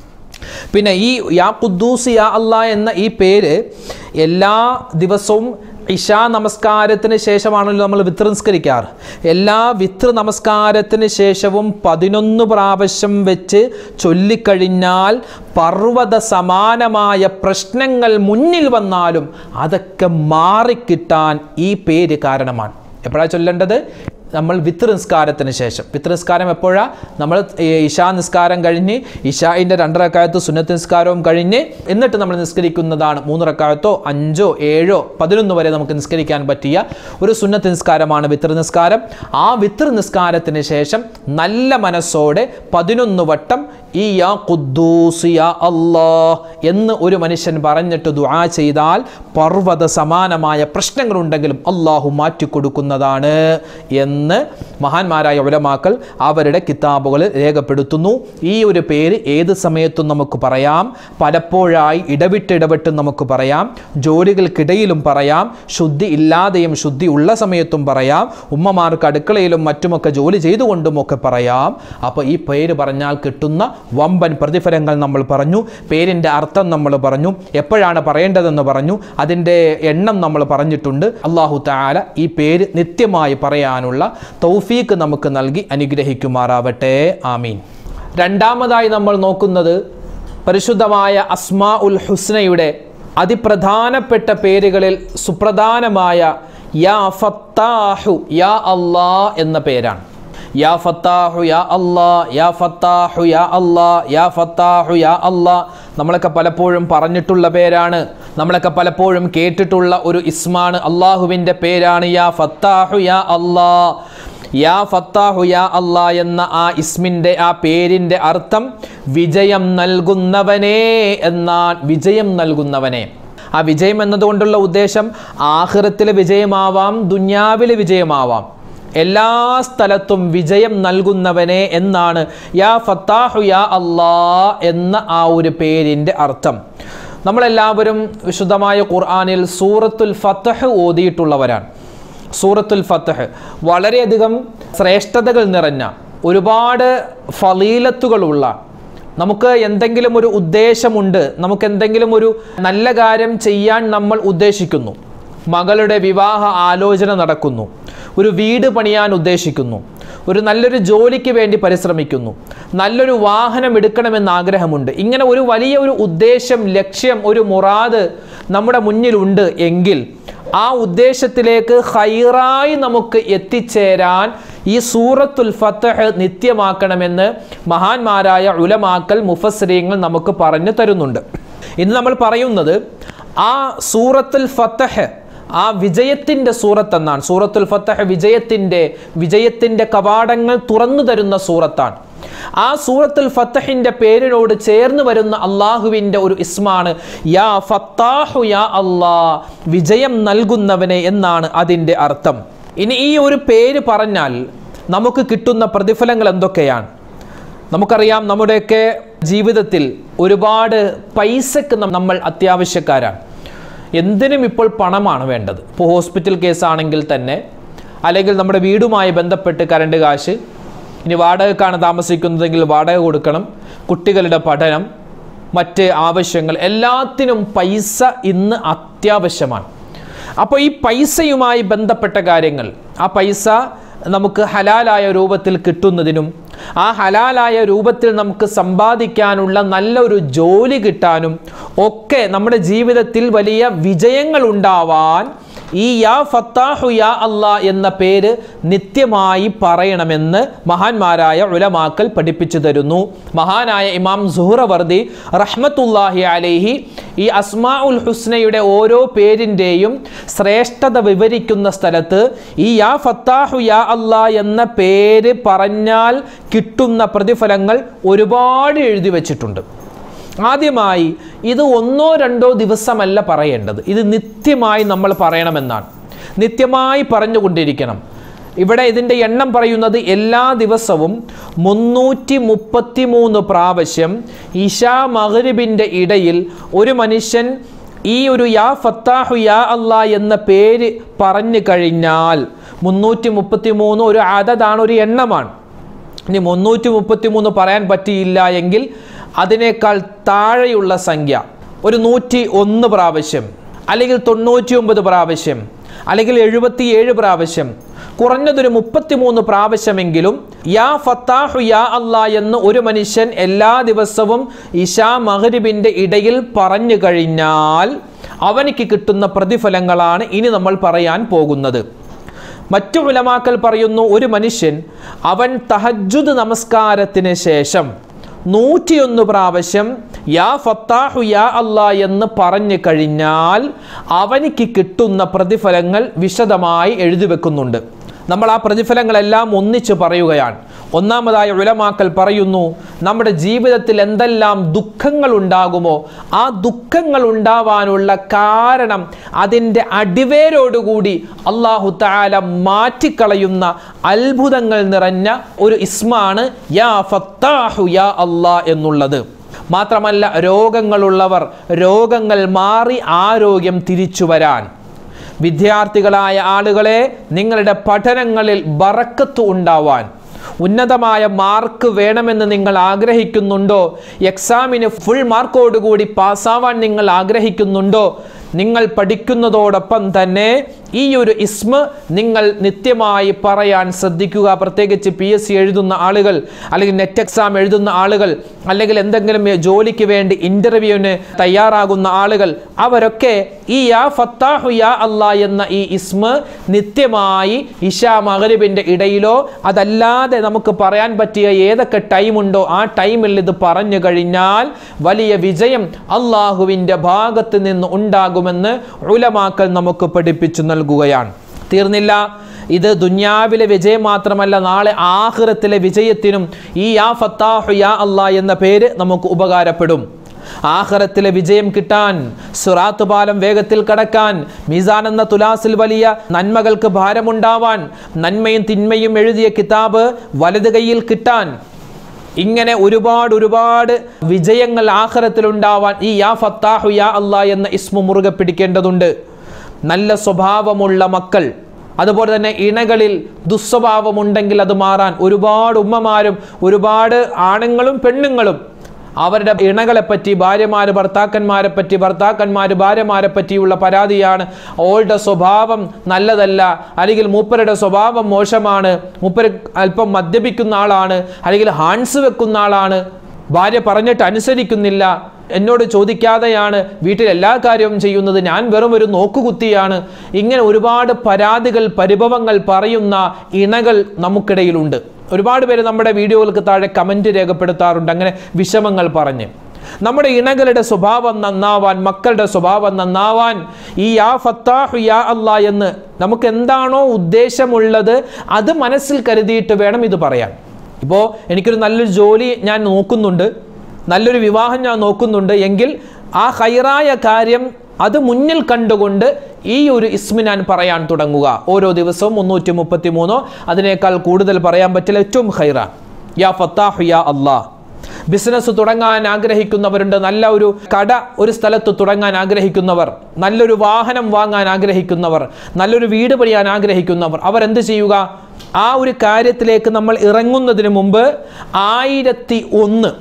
പിന്നെ ഈ യാ ഖുദ്ദൂസ് യാ അല്ലാ എന്ന ഈ പേര് എല്ലാ ദിവസവും ഇഷാ നമസ്കാരത്തിന് ശേഷമാണല്ലോ നമ്മൾ വിത്ര നിസ്കരിക്കാറ് എല്ലാ വിത്ര നമസ്കാരത്തിന് ശേഷവും പതിനൊന്ന് പ്രാവശ്യം വെച്ച് ചൊല്ലിക്കഴിഞ്ഞാൽ പർവ്വത സമാനമായ പ്രശ്നങ്ങൾ മുന്നിൽ വന്നാലും അതൊക്കെ മാറിക്കിട്ടാൻ ഈ പേര് കാരണമാണ് എപ്പോഴാണ് ചൊല്ലേണ്ടത് നമ്മൾ വിത്ത് നിസ്കാരത്തിന് ശേഷം വിത്ത് നിസ്കാരം എപ്പോഴാണ് നമ്മൾ ഈ ഇഷാ നിസ്കാരം കഴിഞ്ഞ് ഇഷായിൻ്റെ രണ്ടരക്കാലത്ത് സുന്നത്ത് നിസ്കാരവും കഴിഞ്ഞ് എന്നിട്ട് നമ്മൾ നിസ്കരിക്കുന്നതാണ് മൂന്ന് റക്കായത്തോ അഞ്ചോ ഏഴോ പതിനൊന്ന് വരെ നമുക്ക് നിസ്കരിക്കാൻ പറ്റിയ ഒരു സുന്നത്ത് നിസ്കാരമാണ് വിത്ര നിസ്കാരം ആ വിത്ര നിസ്കാരത്തിന് ശേഷം നല്ല മനസ്സോടെ പതിനൊന്ന് വട്ടം ഈ യാ ഖുദ്ദൂസ് യാ അല്ലാ എന്ന് ഒരു മനുഷ്യൻ പറഞ്ഞിട്ട് ദുആ ചെയ്താൽ പർവ്വത സമാനമായ പ്രശ്നങ്ങളുണ്ടെങ്കിലും അള്ളാഹു മാറ്റിക്കൊടുക്കുന്നതാണ് എന്ന് മഹാന്മാരായ ഉലമാക്കൾ അവരുടെ കിതാബുകൾ രേഖപ്പെടുത്തുന്നു ഈ ഒരു പേര് ഏത് സമയത്തും നമുക്ക് പറയാം പലപ്പോഴായി ഇടവിട്ട് ഇടവിട്ട് നമുക്ക് പറയാം ജോലികൾക്കിടയിലും പറയാം ശുദ്ധി ഇല്ലാതെയും ശുദ്ധി ഉള്ള സമയത്തും പറയാം ഉമ്മമാർക്ക് അടുക്കളയിലും മറ്റുമൊക്കെ ജോലി ചെയ്തുകൊണ്ടും ഒക്കെ പറയാം അപ്പോൾ ഈ പേര് പറഞ്ഞാൽ കിട്ടുന്ന വമ്പൻ പ്രതിഫലങ്ങൾ നമ്മൾ പറഞ്ഞു പേരിൻ്റെ അർത്ഥം നമ്മൾ പറഞ്ഞു എപ്പോഴാണ് പറയേണ്ടതെന്ന് പറഞ്ഞു അതിൻ്റെ എണ്ണം നമ്മൾ പറഞ്ഞിട്ടുണ്ട് അള്ളാഹു താല ഈ പേര് നിത്യമായി പറയാനുള്ള തൗഫീക്ക് നമുക്ക് നൽകി അനുഗ്രഹിക്കുമാറാവട്ടെ ആമീൻ രണ്ടാമതായി നമ്മൾ നോക്കുന്നത് പരിശുദ്ധമായ അസ്മാ ഉൽ ഹുസ്നയുടെ അതിപ്രധാനപ്പെട്ട പേരുകളിൽ സുപ്രധാനമായ യാ ഫത്താഹു യാ അള്ളാ എന്ന പേരാണ് യാ ഫത്താഹു യാ അല്ലാ യാ ഫത്താഹു യാ അല്ലാ യാ ഫത്താഹു യാ അല്ലാ നമ്മളൊക്കെ പലപ്പോഴും പറഞ്ഞിട്ടുള്ള പേരാണ് നമ്മളൊക്കെ പലപ്പോഴും കേട്ടിട്ടുള്ള ഒരു ഇസ്മാണ് അള്ളാഹുവിൻ്റെ പേരാണ് യാ ഫത്താഹു യാ അല്ലാ യാ ഫത്താഹു യാ അല്ലാ എന്ന ആ ഇസ്മിൻ്റെ ആ പേരിൻ്റെ അർത്ഥം വിജയം നൽകുന്നവനേ എന്നാൽ വിജയം നൽകുന്നവനെ ആ വിജയം എന്നതുകൊണ്ടുള്ള ഉദ്ദേശം ആഹ്റത്തിലെ വിജയമാവാം ദുന്യാവിലെ വിജയമാവാം എല്ലാ സ്ഥലത്തും വിജയം നൽകുന്നവനെ എന്നാണ് യാ ഫത്താഹു യാ അല്ലാ എന്ന ആ ഒരു പേരിൻ്റെ അർത്ഥം നമ്മളെല്ലാവരും വിശുദ്ധമായ ഖുർആനിൽ സൂറത്തുൽ ഫത്തഹ് ഓതിയിട്ടുള്ളവരാണ് സൂറത്തുൽ ഫത്തഹ് വളരെയധികം ശ്രേഷ്ഠതകൾ നിറഞ്ഞ ഒരുപാട് ഫലീലത്തുകളുള്ള നമുക്ക് എന്തെങ്കിലും ഒരു ഉദ്ദേശമുണ്ട് നമുക്ക് എന്തെങ്കിലും ഒരു നല്ല കാര്യം ചെയ്യാൻ നമ്മൾ ഉദ്ദേശിക്കുന്നു മകളുടെ വിവാഹ ആലോചന നടക്കുന്നു ഒരു വീട് പണിയാൻ ഉദ്ദേശിക്കുന്നു ഒരു നല്ലൊരു ജോലിക്ക് വേണ്ടി പരിശ്രമിക്കുന്നു നല്ലൊരു വാഹനം എടുക്കണമെന്ന് ആഗ്രഹമുണ്ട് ഇങ്ങനെ ഒരു വലിയ ഒരു ഉദ്ദേശം ലക്ഷ്യം ഒരു മുറാദ് നമ്മുടെ മുന്നിലുണ്ട് എങ്കിൽ ആ ഉദ്ദേശത്തിലേക്ക് ഹൈറായി നമുക്ക് എത്തിച്ചേരാൻ ഈ സൂറത്തുൽ ഫത്തഹ് നിത്യമാക്കണമെന്ന് മഹാന്മാരായ ഉലമാക്കൽ മുഫസ്രീങ്ങൾ നമുക്ക് പറഞ്ഞു തരുന്നുണ്ട് ഇന്ന് നമ്മൾ പറയുന്നത് ആ സൂറത്തുൽ ഫത്തഹ് ആ വിജയത്തിൻ്റെ സൂറത്ത് എന്നാണ് സൂറത്തുൽ ഫത്തഹ് വിജയത്തിൻ്റെ വിജയത്തിൻ്റെ കവാടങ്ങൾ തുറന്നു തരുന്ന സൂറത്താണ് ആ സൂറത്തുൽ ഫത്തഹിൻ്റെ പേരിനോട് ചേർന്ന് വരുന്ന അള്ളാഹുവിൻ്റെ ഒരു ഇസ്മാണ് യാ ഫത്താഹു യാ അള്ളാ വിജയം നൽകുന്നവനെ എന്നാണ് അതിൻ്റെ അർത്ഥം ഇനി ഈ ഒരു പേര് പറഞ്ഞാൽ നമുക്ക് കിട്ടുന്ന പ്രതിഫലങ്ങൾ എന്തൊക്കെയാണ് നമുക്കറിയാം നമ്മുടെയൊക്കെ ജീവിതത്തിൽ ഒരുപാട് പൈസക്ക് നം- നമ്മൾ അത്യാവശ്യക്കാരാണ് എന്തിനും ഇപ്പോൾ പണമാണ് വേണ്ടത് ഇപ്പോൾ ഹോസ്പിറ്റൽ കേസാണെങ്കിൽ തന്നെ അല്ലെങ്കിൽ നമ്മുടെ വീടുമായി ബന്ധപ്പെട്ട് കറണ്ട് കാശ് ഇനി വാടകക്കാണ് താമസിക്കുന്നതെങ്കിൽ വാടക കൊടുക്കണം കുട്ടികളുടെ പഠനം മറ്റ് ആവശ്യങ്ങൾ എല്ലാത്തിനും പൈസ ഇന്ന് അത്യാവശ്യമാണ് അപ്പോൾ ഈ പൈസയുമായി ബന്ധപ്പെട്ട കാര്യങ്ങൾ ആ പൈസ നമുക്ക് ഹലാലായ രൂപത്തിൽ കിട്ടുന്നതിനും ആ ഹലാലായ രൂപത്തിൽ നമുക്ക് സമ്പാദിക്കാനുള്ള നല്ലൊരു ജോലി കിട്ടാനും ഒക്കെ നമ്മുടെ ജീവിതത്തിൽ വലിയ വിജയങ്ങൾ ഉണ്ടാവാൻ ഈ യാ ഫത്താഹു യാ അല്ലാ എന്ന പേര് നിത്യമായി പറയണമെന്ന് മഹാന്മാരായ ഉലമാക്കൽ പഠിപ്പിച്ചു തരുന്നു മഹാനായ ഇമാം സുഹ്റവർദി റഹ്മത്തുല്ലാഹി അലൈഹി ഈ അസ്മാ ഉൽ ഹുസ്നയുടെ ഓരോ പേരിൻ്റെയും ശ്രേഷ്ഠത വിവരിക്കുന്ന സ്ഥലത്ത് ഈ യാ ഫത്താഹു യാ അല്ലാ എന്ന പേര് പറഞ്ഞാൽ കിട്ടുന്ന പ്രതിഫലങ്ങൾ ഒരുപാട് എഴുതി വച്ചിട്ടുണ്ട് ആദ്യമായി ഇത് ഒന്നോ രണ്ടോ ദിവസമല്ല പറയേണ്ടത് ഇത് നിത്യമായി നമ്മൾ പറയണമെന്നാണ് നിത്യമായി പറഞ്ഞുകൊണ്ടിരിക്കണം ഇവിടെ ഇതിൻ്റെ എണ്ണം പറയുന്നത് എല്ലാ ദിവസവും മുന്നൂറ്റി മുപ്പത്തി മൂന്ന് പ്രാവശ്യം ഇഷാ മഹരിബിൻ്റെ ഇടയിൽ ഒരു മനുഷ്യൻ ഈ ഒരു യാ ഫത്താഹു യാ അല്ലാ എന്ന പേര് പറഞ്ഞു കഴിഞ്ഞാൽ മുന്നൂറ്റി മുപ്പത്തി മൂന്ന് ഒരു അതതാണ് ഒരു എണ്ണമാണ് ഇനി മുന്നൂറ്റി മുപ്പത്തി മൂന്ന് പറയാൻ പറ്റിയില്ല എങ്കിൽ അതിനേക്കാൾ താഴെയുള്ള സംഖ്യ ഒരു നൂറ്റി ഒന്ന് പ്രാവശ്യം അല്ലെങ്കിൽ തൊണ്ണൂറ്റി ഒമ്പത് പ്രാവശ്യം അല്ലെങ്കിൽ എഴുപത്തിയേഴ് പ്രാവശ്യം കുറഞ്ഞതൊരു മുപ്പത്തിമൂന്ന് പ്രാവശ്യമെങ്കിലും യാ ഫത്താഹു യാ അല്ലാ എന്ന് ഒരു മനുഷ്യൻ എല്ലാ ദിവസവും ഇഷാ മഹരിബിൻ്റെ ഇടയിൽ പറഞ്ഞു കഴിഞ്ഞാൽ അവനിക്ക് കിട്ടുന്ന പ്രതിഫലങ്ങളാണ് ഇനി നമ്മൾ പറയാൻ പോകുന്നത് മറ്റു ഉലമാക്കൽ പറയുന്നു ഒരു മനുഷ്യൻ അവൻ തഹജുദ് നമസ്കാരത്തിന് ശേഷം നൂറ്റിയൊന്ന് പ്രാവശ്യം യാ ഫത്താഹു യാ അല്ലാ എന്ന് പറഞ്ഞു കഴിഞ്ഞാൽ അവനിക്ക് കിട്ടുന്ന പ്രതിഫലങ്ങൾ വിശദമായി എഴുതി വെക്കുന്നുണ്ട് നമ്മൾ ആ പ്രതിഫലങ്ങളെല്ലാം ഒന്നിച്ച് പറയുകയാണ് ഒന്നാമതായി ഉലമാക്കൽ പറയുന്നു നമ്മുടെ ജീവിതത്തിൽ എന്തെല്ലാം ദുഃഖങ്ങൾ ഉണ്ടാകുമോ ആ ദുഃഖങ്ങൾ ഉണ്ടാവാനുള്ള കാരണം അതിൻ്റെ അടിവേരോടുകൂടി അള്ളാഹു താല മാറ്റിക്കളയുന്ന അത്ഭുതങ്ങൾ നിറഞ്ഞ ഒരു ഇസ്മാണ് യാ ഫത്താഹു യാ അല്ലാ എന്നുള്ളത് മാത്രമല്ല രോഗങ്ങളുള്ളവർ രോഗങ്ങൾ മാറി ആരോഗ്യം തിരിച്ചു വരാൻ വിദ്യാർത്ഥികളായ ആളുകളെ നിങ്ങളുടെ പഠനങ്ങളിൽ ബറക്കത്ത് ഉണ്ടാവാൻ ഉന്നതമായ മാർക്ക് വേണമെന്ന് നിങ്ങൾ ആഗ്രഹിക്കുന്നുണ്ടോ എക്സാമിന് ഫുൾ മാർക്കോടുകൂടി പാസ്സാവാൻ നിങ്ങൾ ആഗ്രഹിക്കുന്നുണ്ടോ നിങ്ങൾ പഠിക്കുന്നതോടൊപ്പം തന്നെ ഈ ഒരു ഇസ്മ നിങ്ങൾ നിത്യമായി പറയാൻ ശ്രദ്ധിക്കുക പ്രത്യേകിച്ച് പി എസ് സി എഴുതുന്ന ആളുകൾ അല്ലെങ്കിൽ നെറ്റ് എക്സാം എഴുതുന്ന ആളുകൾ അല്ലെങ്കിൽ എന്തെങ്കിലും ജോലിക്ക് വേണ്ടി ഇൻ്റർവ്യൂവിന് തയ്യാറാകുന്ന ആളുകൾ അവരൊക്കെ ഈ യാ ഫത്താഹു യാ അല്ലാ എന്ന ഈ ഇസ്മ നിത്യമായി ഇഷാ മകരിബിൻ്റെ ഇടയിലോ അതല്ലാതെ നമുക്ക് പറയാൻ പറ്റിയ ഏതൊക്കെ ടൈമുണ്ടോ ആ ടൈമിൽ ഇത് പറഞ്ഞു കഴിഞ്ഞാൽ വലിയ വിജയം അള്ളാഹുവിൻ്റെ ഭാഗത്ത് നിന്ന് ഉണ്ടാകുമെന്ന് ഉലമാക്കൾ നമുക്ക് പഠിപ്പിച്ചു നൽകുകയാണ് തീർന്നില്ല ഇത് ദുന്യാവിലെ വിജയം മാത്രമല്ല നാളെ ആഹ്റത്തിലെ വിജയത്തിനും ഈ യാ ഫത്താഹു യാ അല്ലാ എന്ന പേര് നമുക്ക് ഉപകാരപ്പെടും ആഹ്റത്തിലെ വിജയം കിട്ടാൻ സുറാത്ത് പാലം വേഗത്തിൽ കടക്കാൻ മീസാൻ എന്ന തുലാസിൽ വലിയ നന്മകൾക്ക് ഭാരമുണ്ടാവാൻ നന്മയും തിന്മയും എഴുതിയ കിതാബ് വലത് കൈയിൽ കിട്ടാൻ ഇങ്ങനെ ഒരുപാട് ഒരുപാട് വിജയങ്ങൾ ആഖിറത്തിലുണ്ടാവാൻ ഈ യാ ഫത്താഹു യാ അല്ലാ എന്ന ഇസ്മു മുറുകെ പിടിക്കേണ്ടതുണ്ട് നല്ല സ്വഭാവമുള്ള മക്കൾ അതുപോലെ തന്നെ ഇണകളിൽ ദുസ്വഭാവമുണ്ടെങ്കിൽ അത് മാറാൻ ഒരുപാട് ഉമ്മമാരും ഒരുപാട് ആണുങ്ങളും പെണ്ണുങ്ങളും അവരുടെ ഇണകളെ പറ്റി ഭാര്യമാര് ഭർത്താക്കന്മാരെ പറ്റി ഭർത്താക്കന്മാർ ഭാര്യമാരെ പറ്റിയുള്ള പരാതിയാണ് ഓളുടെ സ്വഭാവം നല്ലതല്ല അല്ലെങ്കിൽ മൂപ്പരുടെ സ്വഭാവം മോശമാണ് മൂപ്പര് അല്പം മദ്യപിക്കുന്ന ആളാണ് അല്ലെങ്കിൽ ഹാൻസ് വെക്കുന്ന ആളാണ് ഭാര്യ പറഞ്ഞിട്ട് അനുസരിക്കുന്നില്ല എന്നോട് ചോദിക്കാതെയാണ് വീട്ടിൽ എല്ലാ കാര്യവും ചെയ്യുന്നത് ഞാൻ വെറും ഒരു നോക്കുകുത്തിയാണ് ഇങ്ങനെ ഒരുപാട് പരാതികൾ പരിഭവങ്ങൾ പറയുന്ന ഇണകൾ നമുക്കിടയിലുണ്ട് ഒരുപാട് പേര് നമ്മുടെ വീഡിയോകൾക്ക് താഴെ കമൻറ്റ് രേഖപ്പെടുത്താറുണ്ട് അങ്ങനെ വിഷമങ്ങൾ പറഞ്ഞ് നമ്മുടെ ഇണകളുടെ സ്വഭാവം നന്നാവാൻ മക്കളുടെ സ്വഭാവം നന്നാവാൻ ഈ യാ ഫത്താഹു യാ അല്ലാ എന്ന് നമുക്ക് എന്താണോ ഉദ്ദേശമുള്ളത് അത് മനസ്സിൽ കരുതിയിട്ട് വേണം ഇത് പറയാൻ ഇപ്പോൾ എനിക്കൊരു നല്ലൊരു ജോലി ഞാൻ നോക്കുന്നുണ്ട് നല്ലൊരു വിവാഹം ഞാൻ നോക്കുന്നുണ്ട് എങ്കിൽ ആ ഹൈറായ കാര്യം അത് മുന്നിൽ കണ്ടുകൊണ്ട് ഈ ഒരു ഇസ്മി ഞാൻ പറയാൻ തുടങ്ങുക ഓരോ ദിവസവും മുന്നൂറ്റി മുപ്പത്തി മൂന്നോ അതിനേക്കാൾ കൂടുതൽ പറയാൻ പറ്റില്ല ഏറ്റവും ഹൈറാൻ യാ ഫത്താഹു യാ അല്ലാ ബിസിനസ് തുടങ്ങാൻ ആഗ്രഹിക്കുന്നവരുണ്ട് നല്ല ഒരു കട ഒരു സ്ഥലത്ത് തുടങ്ങാൻ ആഗ്രഹിക്കുന്നവർ നല്ലൊരു വാഹനം വാങ്ങാൻ ആഗ്രഹിക്കുന്നവർ നല്ലൊരു വീട് പണിയാൻ ആഗ്രഹിക്കുന്നവർ അവർ എന്ത് ചെയ്യുക ആ ഒരു കാര്യത്തിലേക്ക് നമ്മൾ ഇറങ്ങുന്നതിന് മുമ്പ് ആയിരത്തി ഒന്ന്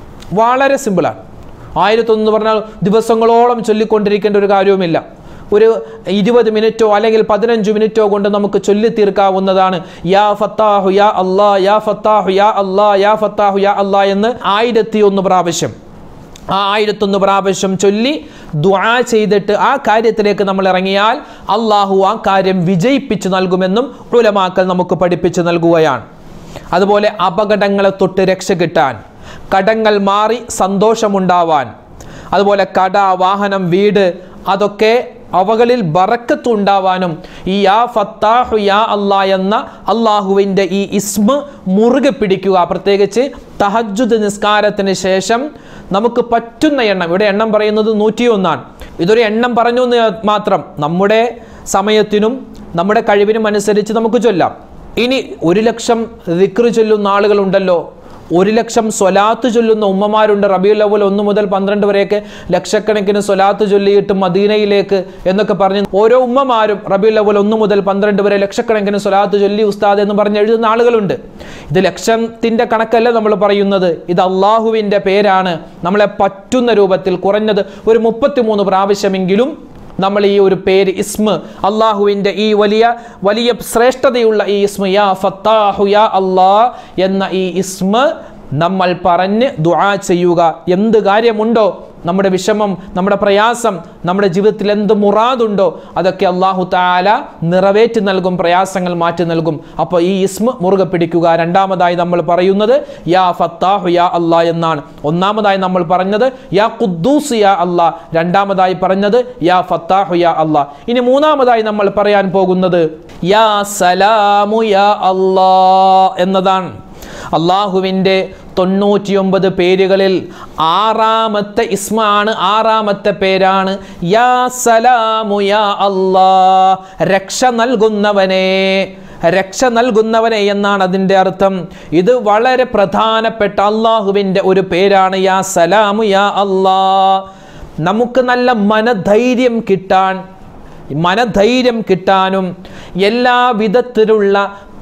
വളരെ സിമ്പിളാണ് ആയിരത്തൊന്ന് പറഞ്ഞാൽ ദിവസങ്ങളോളം ചൊല്ലിക്കൊണ്ടിരിക്കേണ്ട ഒരു കാര്യവുമില്ല ഒരു ഇരുപത് മിനിറ്റോ അല്ലെങ്കിൽ പതിനഞ്ച് മിനിറ്റോ കൊണ്ട് നമുക്ക് ചൊല്ലി തീർക്കാവുന്നതാണ് യാ ഫത്താഹു യാ അല്ലാ യാ ഫത്താഹു യാ അല്ലാ യാ ഫത്താഹു യാ അല്ലാ എന്ന് ആയിരത്തി ഒന്ന് പ്രാവശ്യം ആ ആയിരത്തൊന്ന് പ്രാവശ്യം ചൊല്ലി ദുആ ചെയ്തിട്ട് ആ കാര്യത്തിലേക്ക് നമ്മൾ ഇറങ്ങിയാൽ അള്ളാഹു ആ കാര്യം വിജയിപ്പിച്ചു നൽകുമെന്നും ഉലമാക്കൽ നമുക്ക് പഠിപ്പിച്ചു നൽകുകയാണ് അതുപോലെ അപകടങ്ങളെ തൊട്ട് രക്ഷ കിട്ടാൻ കടങ്ങൾ മാറി സന്തോഷമുണ്ടാവാൻ അതുപോലെ കട വാഹനം വീട് അതൊക്കെ അവകളിൽ ബറക്കത്ത് ഉണ്ടാവാനും ഈ യാ ഫത്താഹു യാ അല്ലാ എന്ന അള്ളാഹുവിൻ്റെ ഈ ഇസ്മ മുറുകെ പിടിക്കുക പ്രത്യേകിച്ച് തഹജുദ് നിസ്കാരത്തിന് ശേഷം നമുക്ക് പറ്റുന്ന എണ്ണം ഇവിടെ എണ്ണം പറയുന്നത് നൂറ്റിയൊന്നാണ് ഇതൊരു എണ്ണം പറഞ്ഞു എന്ന് മാത്രം നമ്മുടെ സമയത്തിനും നമ്മുടെ കഴിവിനും അനുസരിച്ച് നമുക്ക് ചൊല്ലാം ഇനി ഒരു ലക്ഷം ദിക്റ് ചൊല്ലുന്ന ആളുകളുണ്ടല്ലോ ഒരു ലക്ഷം സ്വലാത്ത് ചൊല്ലുന്ന ഉമ്മമാരുണ്ട് റബിയുൽ അവൽ ഒന്ന് മുതൽ പന്ത്രണ്ട് വരെയൊക്കെ ലക്ഷക്കണക്കിന് സ്വലാത്ത് ചൊല്ലിയിട്ട് മദീനയിലേക്ക് എന്നൊക്കെ പറഞ്ഞ് ഓരോ ഉമ്മമാരും റബിയുൽ അവൽ ഒന്ന് മുതൽ പന്ത്രണ്ട് വരെ ലക്ഷക്കണക്കിന് സ്വലാത്ത് ചൊല്ലി ഉസ്താദ് എന്ന് പറഞ്ഞ് എഴുതുന്ന ആളുകളുണ്ട് ഇത് ലക്ഷത്തിൻ്റെ കണക്കല്ല നമ്മൾ പറയുന്നത് ഇത് അള്ളാഹുവിൻ്റെ പേരാണ് നമ്മളെ പറ്റുന്ന രൂപത്തിൽ കുറഞ്ഞത് ഒരു മുപ്പത്തിമൂന്ന് പ്രാവശ്യമെങ്കിലും നമ്മൾ ഈ ഒരു പേര് ഇസ്മ അള്ളാഹുവിൻ്റെ ഈ വലിയ വലിയ ശ്രേഷ്ഠതയുള്ള ഈ ഇസ്മ യാ ഫത്താഹു യാ അള്ളാ എന്ന ഈ ഇസ്മ നമ്മൾ പറഞ്ഞ് ദുആ ചെയ്യുക എന്ത് കാര്യമുണ്ടോ നമ്മുടെ വിഷമം നമ്മുടെ പ്രയാസം നമ്മുടെ ജീവിതത്തിൽ എന്ത് മുറാദുണ്ടോ അതൊക്കെ അള്ളാഹു താല നിറവേറ്റി നൽകും പ്രയാസങ്ങൾ മാറ്റി നൽകും അപ്പോൾ ഈ ഇസ്മ മുറുകെ പിടിക്കുക രണ്ടാമതായി നമ്മൾ പറയുന്നത് യാ ഫത്താഹു യാ അല്ലാ എന്നാണ് ഒന്നാമതായി നമ്മൾ പറഞ്ഞത് യാ ഖുദ്ദൂസ് യാ അല്ലാ രണ്ടാമതായി പറഞ്ഞത് യാ ഫത്താഹു യാ അല്ലാ ഇനി മൂന്നാമതായി നമ്മൾ പറയാൻ പോകുന്നത് യാ സലാമു യാ അല്ലാ എന്നതാണ് അള്ളാഹുവിൻ്റെ തൊണ്ണൂറ്റിയൊമ്പത് പേരുകളിൽ ആറാമത്തെ ഇസ്മാണ് ആറാമത്തെ പേരാണ് യാ സലാമു യാ അല്ലാ രക്ഷ നൽകുന്നവനെ രക്ഷ നൽകുന്നവനെ എന്നാണ് അതിൻ്റെ അർത്ഥം ഇത് വളരെ പ്രധാനപ്പെട്ട അള്ളാഹുവിൻ്റെ ഒരു പേരാണ് യാ സലാമു യാ അല്ലാ നമുക്ക് നല്ല മനധൈര്യം കിട്ടാൻ മനധൈര്യം കിട്ടാനും എല്ലാ വിധത്തിലുള്ള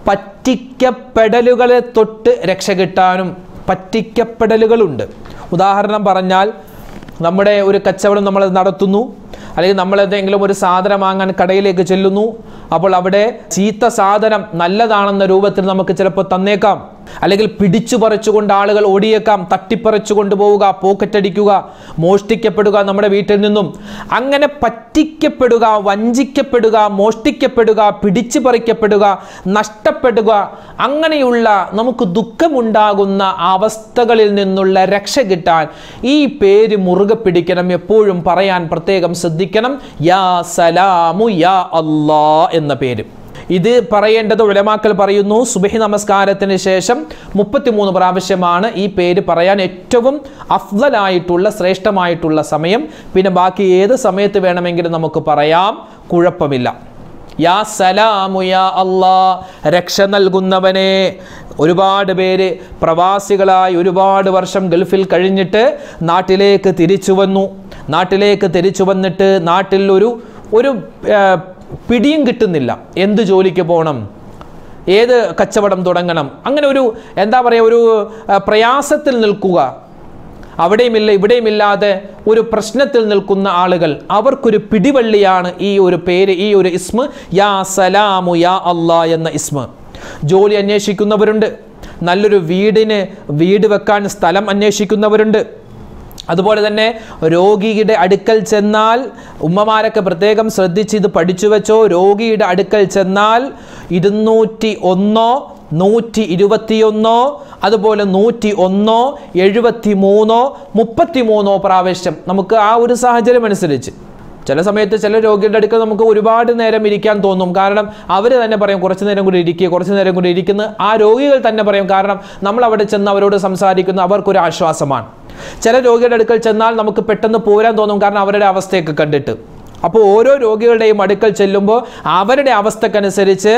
പറ്റിക്കപ്പെടലുകളെ തൊട്ട് രക്ഷ കിട്ടാനും പറ്റിക്കപ്പെടലുകളുണ്ട് ഉദാഹരണം പറഞ്ഞാൽ നമ്മുടെ ഒരു കച്ചവടം നമ്മൾ നടത്തുന്നു അല്ലെങ്കിൽ നമ്മൾ എന്തെങ്കിലും ഒരു സാധനം വാങ്ങാൻ കടയിലേക്ക് ചെല്ലുന്നു അപ്പോൾ അവിടെ ചീത്ത സാധനം നല്ലതാണെന്ന രൂപത്തിൽ നമുക്ക് ചിലപ്പോൾ തന്നേക്കാം അല്ലെങ്കിൽ പിടിച്ചു പറിച്ചുകൊണ്ട് ആളുകൾ ഓടിയേക്കാം തട്ടിപ്പറിച്ചു കൊണ്ടുപോവുക പോക്കറ്റടിക്കുക മോഷ്ടിക്കപ്പെടുക നമ്മുടെ വീട്ടിൽ നിന്നും അങ്ങനെ പറ്റിക്കപ്പെടുക വഞ്ചിക്കപ്പെടുക മോഷ്ടിക്കപ്പെടുക പിടിച്ചു പറിക്കപ്പെടുക നഷ്ടപ്പെടുക അങ്ങനെയുള്ള നമുക്ക് ദുഃഖമുണ്ടാകുന്ന അവസ്ഥകളിൽ നിന്നുള്ള രക്ഷ കിട്ടാൻ ഈ പേര് മുറുകെ പിടിക്കണം എപ്പോഴും പറയാൻ പ്രത്യേകം ശ്രദ്ധിക്കണം യാ സലാമു യാ അല്ലാ എന്ന പേര് ഇത് പറയേണ്ടത് ഉലമാക്കൽ പറയുന്നു സുബഹി നമസ്കാരത്തിന് ശേഷം മുപ്പത്തിമൂന്ന് പ്രാവശ്യമാണ് ഈ പേര് പറയാൻ ഏറ്റവും അഫ്ലലായിട്ടുള്ള ശ്രേഷ്ഠമായിട്ടുള്ള സമയം പിന്നെ ബാക്കി ഏത് സമയത്ത് വേണമെങ്കിലും നമുക്ക് പറയാം കുഴപ്പമില്ല യാ സലാമു യാ അല്ലാ രക്ഷ നൽകുന്നവനെ ഒരുപാട് പേര് പ്രവാസികളായി ഒരുപാട് വർഷം ഗൾഫിൽ കഴിഞ്ഞിട്ട് നാട്ടിലേക്ക് തിരിച്ചു വന്നു നാട്ടിലേക്ക് തിരിച്ചു വന്നിട്ട് നാട്ടിൽ ഒരു ഒരു ആ, പിടിയും കിട്ടുന്നില്ല എന്ത് ജോലിക്ക് പോകണം ഏത് കച്ചവടം തുടങ്ങണം അങ്ങനെ ഒരു എന്താ പറയുക ഒരു ആ, പ്രയാസത്തിൽ നിൽക്കുക അവിടെയുമില്ല ഇവിടെയുമില്ലാതെ ഒരു പ്രശ്നത്തിൽ നിൽക്കുന്ന ആളുകൾ അവർക്കൊരു പിടിവള്ളിയാണ് ഈ ഒരു പേര് ഈ ഒരു ഇസ്മ യാ സലാമു യാ അല്ലാ എന്ന ഇസ്മ ജോലി അന്വേഷിക്കുന്നവരുണ്ട് നല്ലൊരു വീടിന് വീട് വെക്കാൻ സ്ഥലം അന്വേഷിക്കുന്നവരുണ്ട് അതുപോലെ തന്നെ രോഗിയുടെ അടുക്കൽ ചെന്നാൽ ഉമ്മമാരൊക്കെ പ്രത്യേകം ശ്രദ്ധിച്ച് ഇത് പഠിച്ചു വെച്ചോ രോഗിയുടെ അടുക്കൽ ചെന്നാൽ ഇരുന്നൂറ്റി ഒന്നോ നൂറ്റി ഇരുപത്തിയൊന്നോ അതുപോലെ നൂറ്റി ഒന്നോ എഴുപത്തി മൂന്നോ മുപ്പത്തി മൂന്നോ പ്രാവശ്യം നമുക്ക് ആ ഒരു സാഹചര്യം അനുസരിച്ച് ചില സമയത്ത് ചില രോഗികളുടെ അടുക്കൽ നമുക്ക് ഒരുപാട് നേരം ഇരിക്കാൻ തോന്നും കാരണം അവർ തന്നെ പറയും കുറച്ച് നേരം കൂടി ഇരിക്കുക കുറച്ച് നേരം കൂടി ഇരിക്കുന്ന ആ രോഗികൾ തന്നെ പറയും കാരണം നമ്മൾ അവിടെ ചെന്ന് അവരോട് സംസാരിക്കുന്ന അവർക്കൊരു ആശ്വാസമാണ് ചില രോഗിയുടെ അടുക്കൽ ചെന്നാൽ നമുക്ക് പെട്ടെന്ന് പോരാൻ തോന്നും കാരണം അവരുടെ അവസ്ഥയൊക്കെ കണ്ടിട്ട് അപ്പോൾ ഓരോ രോഗികളുടെയും അടുക്കൽ ചെല്ലുമ്പോൾ അവരുടെ അവസ്ഥക്കനുസരിച്ച്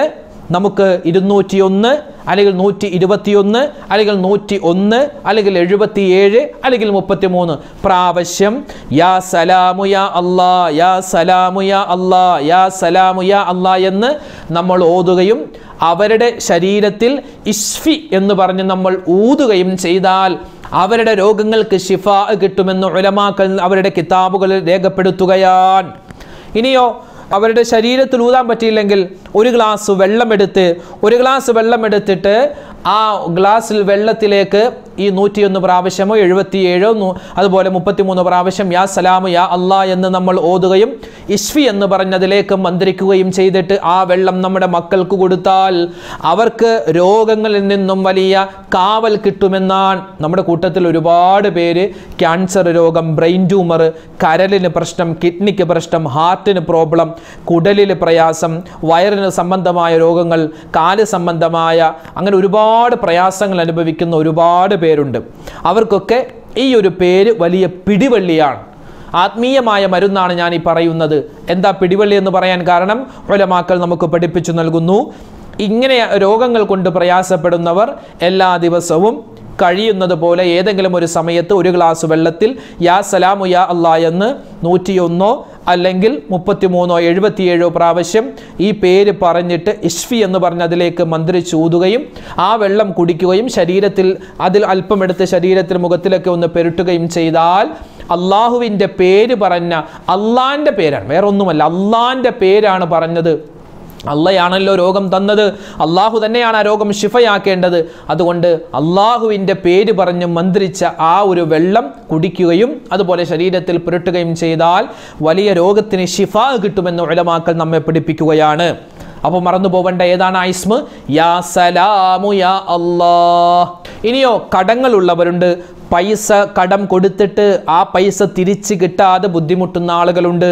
നമുക്ക് ഇരുന്നൂറ്റിയൊന്ന് അല്ലെങ്കിൽ നൂറ്റി ഇരുപത്തിയൊന്ന് അല്ലെങ്കിൽ നൂറ്റി ഒന്ന് അല്ലെങ്കിൽ എഴുപത്തിയേഴ് അല്ലെങ്കിൽ മുപ്പത്തിമൂന്ന് പ്രാവശ്യം യാ സലാമു യാ അല്ലാ യാ സലാമു യാ അല്ലാ യാ സലാമു യാ അല്ലാ എന്ന് നമ്മൾ ഓതുകയും അവരുടെ ശരീരത്തിൽ ഇഷ്ഫി എന്ന് പറഞ്ഞ് നമ്മൾ ഊതുകയും ചെയ്താൽ അവരുടെ രോഗങ്ങൾക്ക് ഷിഫ കിട്ടുമെന്ന് ഉലമാക്കൾ അവരുടെ കിതാബുകളിൽ രേഖപ്പെടുത്തുകയാണ് ഇനിയോ അവരുടെ ശരീരത്തിൽ ഊതാൻ പറ്റിയില്ലെങ്കിൽ ഒരു ഗ്ലാസ് വെള്ളമെടുത്ത് ഒരു ഗ്ലാസ് വെള്ളമെടുത്തിട്ട് ആ ഗ്ലാസ്സിൽ വെള്ളത്തിലേക്ക് ഈ നൂറ്റിയൊന്ന് പ്രാവശ്യമോ എഴുപത്തിയേഴോ നൂ- അതുപോലെ മുപ്പത്തിമൂന്ന് പ്രാവശ്യം യാ സലാമു യാ അല്ലാ എന്ന് നമ്മൾ ഓതുകയും ഇഷ്ഫി എന്ന് പറഞ്ഞതിലേക്ക് മന്ത്രിക്കുകയും ചെയ്തിട്ട് ആ വെള്ളം നമ്മുടെ മക്കൾക്ക് കൊടുത്താൽ അവർക്ക് രോഗങ്ങളിൽ നിന്നും വലിയ കാവൽ കിട്ടുമെന്നാണ് നമ്മുടെ കൂട്ടത്തിൽ ഒരുപാട് പേര് ക്യാൻസർ രോഗം ബ്രെയിൻ ട്യൂമർ കരലിന് പ്രശ്നം കിഡ്നിക്ക് പ്രശ്നം ഹാർട്ടിന് പ്രോബ്ലം കുടലിന് പ്രയാസം വയറിന് സംബന്ധമായ രോഗങ്ങൾ കാല് സംബന്ധമായ അങ്ങനെ ഒരുപാട് പ്രയാസങ്ങൾ അനുഭവിക്കുന്ന ഒരുപാട് പേരുണ്ട് അവർക്കൊക്കെ ഈ ഒരു പേര് വലിയ പിടിവള്ളിയാണ് ആത്മീയമായ മരുന്നാണ് ഞാൻ ഈ പറയുന്നത് എന്താ പിടിവള്ളി എന്ന് പറയാൻ കാരണം ഉലമാക്കൾ നമുക്ക് പഠിപ്പിച്ചു നൽകുന്നു ഇങ്ങനെ രോഗങ്ങൾ കൊണ്ട് പ്രയാസപ്പെടുന്നവർ എല്ലാ ദിവസവും കഴിയുന്നത് പോലെ ഏതെങ്കിലും ഒരു സമയത്ത് ഒരു ഗ്ലാസ് വെള്ളത്തിൽ യാ സലാമു യാ അല്ലാ എന്ന് നൂറ്റിയൊന്നോ അല്ലെങ്കിൽ മുപ്പത്തിമൂന്നോ എഴുപത്തിയേഴോ പ്രാവശ്യം ഈ പേര് പറഞ്ഞിട്ട് ഇഷ്ഫി എന്ന് പറഞ്ഞ് അതിലേക്ക് മന്ത്രിച്ചൂതുകയും ആ വെള്ളം കുടിക്കുകയും ശരീരത്തിൽ അതിൽ അല്പമെടുത്ത് ശരീരത്തിൽ മുഖത്തിലൊക്കെ ഒന്ന് പെരുട്ടുകയും ചെയ്താൽ അള്ളാഹുവിൻ്റെ പേര് പറഞ്ഞ അള്ളാൻ്റെ പേരാണ് വേറെ ഒന്നുമല്ല അള്ളാൻ്റെ പേരാണ് പറഞ്ഞത് അള്ളയാണല്ലോ രോഗം തന്നത് അള്ളാഹു തന്നെയാണ് ആ രോഗം ശിഫയാക്കേണ്ടത് അതുകൊണ്ട് അള്ളാഹുവിൻ്റെ പേര് പറഞ്ഞ് മന്ത്രിച്ച ആ ഒരു വെള്ളം കുടിക്കുകയും അതുപോലെ ശരീരത്തിൽ പുരട്ടുകയും ചെയ്താൽ വലിയ രോഗത്തിന് ശിഫ കിട്ടുമെന്ന് ഉലമാക്കൾ നമ്മെ പഠിപ്പിക്കുകയാണ് അപ്പോൾ മറന്നു പോവേണ്ട ഏതാണ് ആ ഇസ്മ യാ സലാമു യാ അല്ലാ ഇനിയോ കടങ്ങളുള്ളവരുണ്ട് പൈസ കടം കൊടുത്തിട്ട് ആ പൈസ തിരിച്ച് കിട്ടാതെ ബുദ്ധിമുട്ടുന്ന ആളുകളുണ്ട്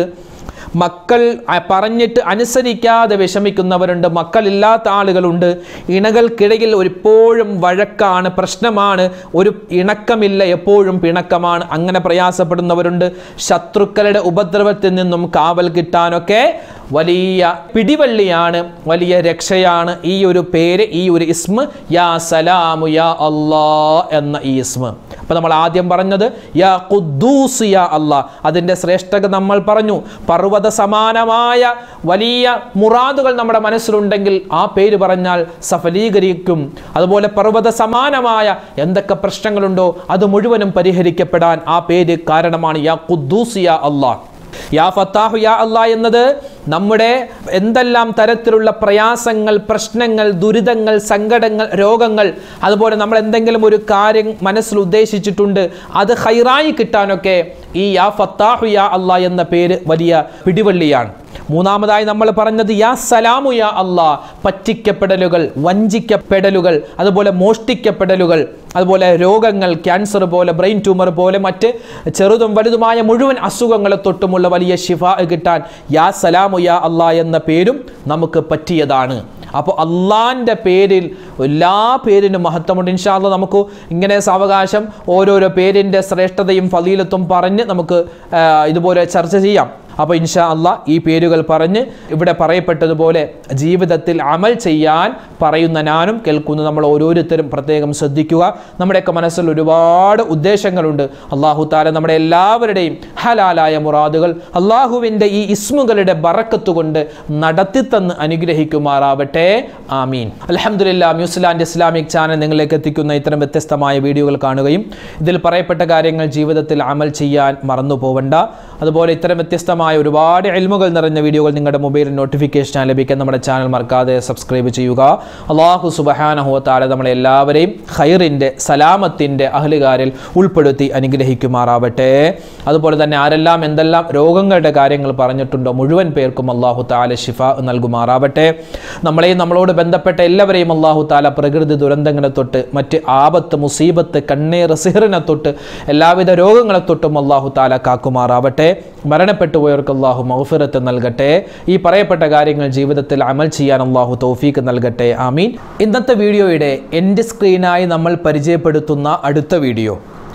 മക്കൾ അ- പറഞ്ഞിട്ട് അനുസരിക്കാതെ വിഷമിക്കുന്നവരുണ്ട് മക്കളില്ലാത്ത ആളുകളുണ്ട് ഇണകൾക്കിടയിൽ എപ്പോഴും വഴക്കാണ് പ്രശ്നമാണ് ഒരു ഇണക്കമില്ല എപ്പോഴും പിണക്കമാണ് അങ്ങനെ പ്രയാസപ്പെടുന്നവരുണ്ട് ശത്രുക്കളുടെ ഉപദ്രവത്തിൽ നിന്നും കാവൽ കിട്ടാനൊക്കെ വലിയ പിടിവള്ളിയാണ് വലിയ രക്ഷയാണ് ഈ ഒരു പേര് ഈ ഒരു ഇസ്മ യാ സലാമു യാ അല്ലാ എന്ന ഈ ഇസ്മ അപ്പൊ നമ്മൾ ആദ്യം പറഞ്ഞത് യാ ഖുദ്ദൂസ് യാ അല്ലാ അതിന്റെ ശ്രേഷ്ഠത നമ്മൾ പറഞ്ഞു പർവ്വത സമാനമായ വലിയ മുറാദുകൾ നമ്മുടെ മനസ്സിലുണ്ടെങ്കിൽ ആ പേര് പറഞ്ഞാൽ സഫലീകരിക്കും അതുപോലെ പർവ്വത സമാനമായ എന്തൊക്കെ പ്രശ്നങ്ങളുണ്ടോ അത് മുഴുവനും പരിഹരിക്കപ്പെടാൻ ആ പേര് കാരണമാണ് യാ ഖുദ്ദൂസ് യാ അല്ലാ യാ ഫത്താഹു യാ അല്ലാ എന്നത് നമ്മുടെ എന്തെല്ലാം തരത്തിലുള്ള പ്രയാസങ്ങൾ പ്രശ്നങ്ങൾ ദുരിതങ്ങൾ സങ്കടങ്ങൾ രോഗങ്ങൾ അതുപോലെ നമ്മൾ എന്തെങ്കിലും ഒരു കാര്യം മനസ്സിൽ ഉദ്ദേശിച്ചിട്ടുണ്ട് അത് ഹൈറായി കിട്ടാനൊക്കെ ഈ യാ ഫത്താഹു യാ അല്ലാ എന്ന പേര് വലിയ പിടിവള്ളിയാണ് മൂന്നാമതായി നമ്മൾ പറഞ്ഞത് യാ സലാമു യാ അല്ലാ പറ്റിക്കപ്പെടലുകൾ വഞ്ചിക്കപ്പെടലുകൾ അതുപോലെ മോഷ്ടിക്കപ്പെടലുകൾ അതുപോലെ രോഗങ്ങൾ ക്യാൻസർ പോലെ ബ്രെയിൻ ട്യൂമർ പോലെ മറ്റ് ചെറുതും വലുതുമായ മുഴുവൻ അസുഖങ്ങളെ തൊട്ടുമുള്ള വലിയ ശിഫ കിട്ടാൻ യാ സലാമു യാ അല്ലാ എന്ന പേരും നമുക്ക് പറ്റിയതാണ് അപ്പോൾ അള്ളാൻ്റെ പേരിൽ എല്ലാ പേരിനും മഹത്വമുണ്ട് ഇൻഷാല്ല നമുക്ക് ഇങ്ങനെ സാവകാശം ഓരോരോ പേരിൻ്റെ ശ്രേഷ്ഠതയും ഫലീലത്തും പറഞ്ഞ് നമുക്ക് ആ, ഇതുപോലെ ചർച്ച ചെയ്യാം അപ്പോൾ ഇൻഷാ അല്ല ഈ പേരുകൾ പറഞ്ഞ് ഇവിടെ പറയപ്പെട്ടതുപോലെ ജീവിതത്തിൽ അമൽ ചെയ്യാൻ പറയുന്ന ഞാനും കേൾക്കുന്ന നമ്മൾ ഓരോരുത്തരും പ്രത്യേകം ശ്രദ്ധിക്കുക നമ്മുടെയൊക്കെ മനസ്സിൽ ഒരുപാട് ഉദ്ദേശങ്ങളുണ്ട് അള്ളാഹു താല നമ്മുടെ എല്ലാവരുടെയും ഹലാലായ മുറാദുകൾ അള്ളാഹുവിൻ്റെ ഈ ഇസ്മുകളുടെ ബറക്കത്ത് കൊണ്ട് നടത്തിത്തന്ന് അനുഗ്രഹിക്കുമാറാവട്ടെ ആമീൻ അലഹമുല്ല ന്യൂസിലാൻഡ് ഇസ്ലാമിക് ചാനൽ നിങ്ങളിലേക്ക് എത്തിക്കുന്ന ഇത്തരം വ്യത്യസ്തമായ വീഡിയോകൾ കാണുകയും ഇതിൽ പറയപ്പെട്ട കാര്യങ്ങൾ ജീവിതത്തിൽ അമൽ ചെയ്യാൻ മറന്നു പോവണ്ട അതുപോലെ ഇത്തരം വ്യത്യസ്തമായ ഒരുപാട് എൽമുകൾ നിറഞ്ഞ വീഡിയോകൾ നിങ്ങളുടെ മൊബൈലിൽ നോട്ടിഫിക്കേഷൻ ലഭിക്കാൻ നമ്മുടെ ചാനൽ മറക്കാതെ സബ്സ്ക്രൈബ് ചെയ്യുക അള്ളാഹു സുബഹാനഹുവ താല നമ്മളെ എല്ലാവരെയും ഖൈറിൻ്റെ സലാമത്തിൻ്റെ അഹലുകാരിൽ ഉൾപ്പെടുത്തി അനുഗ്രഹിക്കുമാറാവട്ടെ അതുപോലെ തന്നെ ആരെല്ലാം എന്തെല്ലാം രോഗങ്ങളുടെ കാര്യങ്ങൾ പറഞ്ഞിട്ടുണ്ടോ മുഴുവൻ പേർക്കും അള്ളാഹു താല ഷിഫ നൽകുമാറാവട്ടെ നമ്മളെയും നമ്മളോട് ബന്ധപ്പെട്ട എല്ലാവരെയും അള്ളാഹു താല പ്രകൃതി ദുരന്തങ്ങളെ തൊട്ട് മറ്റ് ആപത്ത് മുസീബത്ത് കണ്ണീർ സിഹറിനെ തൊട്ട് എല്ലാവിധ രോഗങ്ങളെ തൊട്ടും അള്ളാഹു താല കാക്കുമാറാവട്ടെ മരണപ്പെട്ടു പോയവർക്ക് അള്ളാഹു മൗഫിറത്ത് നൽകട്ടെ ഈ പറയപ്പെട്ട കാര്യങ്ങൾ ജീവിതത്തിൽ അമൽ ചെയ്യാൻ അള്ളാഹു തൗഫീക്ക് നൽകട്ടെ ആമീൻ ഇന്നത്തെ വീഡിയോയുടെ എൻ്റെ സ്ക്രീനായി നമ്മൾ പരിചയപ്പെടുത്തുന്ന അടുത്ത വീഡിയോ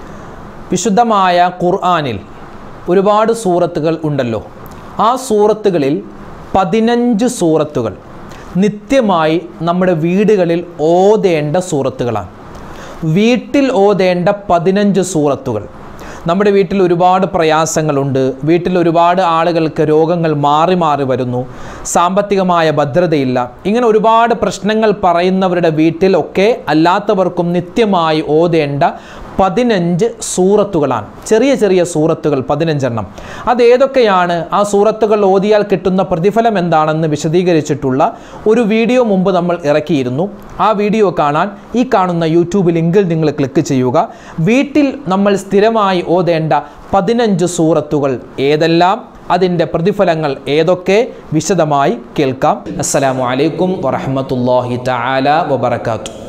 വിശുദ്ധമായ ഖുർആനിൽ ഒരുപാട് സൂറത്തുകൾ ഉണ്ടല്ലോ ആ സൂറത്തുകളിൽ പതിനഞ്ച് സൂറത്തുകൾ നിത്യമായി നമ്മുടെ വീടുകളിൽ ഓതേണ്ട സൂറത്തുകളാണ് വീട്ടിൽ ഓതേണ്ട പതിനഞ്ച് സൂറത്തുകൾ നമ്മുടെ വീട്ടിൽ ഒരുപാട് പ്രയാസങ്ങളുണ്ട് വീട്ടിൽ ഒരുപാട് ആളുകൾക്ക് രോഗങ്ങൾ മാറി മാറി വരുന്നു സാമ്പത്തികമായ ഭദ്രതയില്ല ഇങ്ങനെ ഒരുപാട് പ്രശ്നങ്ങൾ പറയുന്നവരുടെ വീട്ടിലൊക്കെ അല്ലാത്തവർക്കും നിത്യമായി ഓതേണ്ട പതിനഞ്ച് സൂറത്തുകളാണ് ചെറിയ ചെറിയ സൂറത്തുകൾ പതിനഞ്ചെണ്ണം അതേതൊക്കെയാണ് ആ സൂറത്തുകൾ ഓതിയാൽ കിട്ടുന്ന പ്രതിഫലം എന്താണെന്ന് വിശദീകരിച്ചിട്ടുള്ള ഒരു വീഡിയോ മുമ്പ് നമ്മൾ ഇറക്കിയിരുന്നു ആ വീഡിയോ കാണാൻ ഈ കാണുന്ന യൂട്യൂബ് ലിങ്കിൽ നിങ്ങൾ ക്ലിക്ക് ചെയ്യുക വീട്ടിൽ നമ്മൾ സ്ഥിരമായി ഓതേണ്ട പതിനഞ്ച് സൂറത്തുകൾ ഏതെല്ലാം അതിൻ്റെ പ്രതിഫലങ്ങൾ ഏതൊക്കെ വിശദമായി കേൾക്കാം അസ്സലാമു അലൈക്കും വറഹമത്തല്ലാഹി തആല വബറകാതുഹു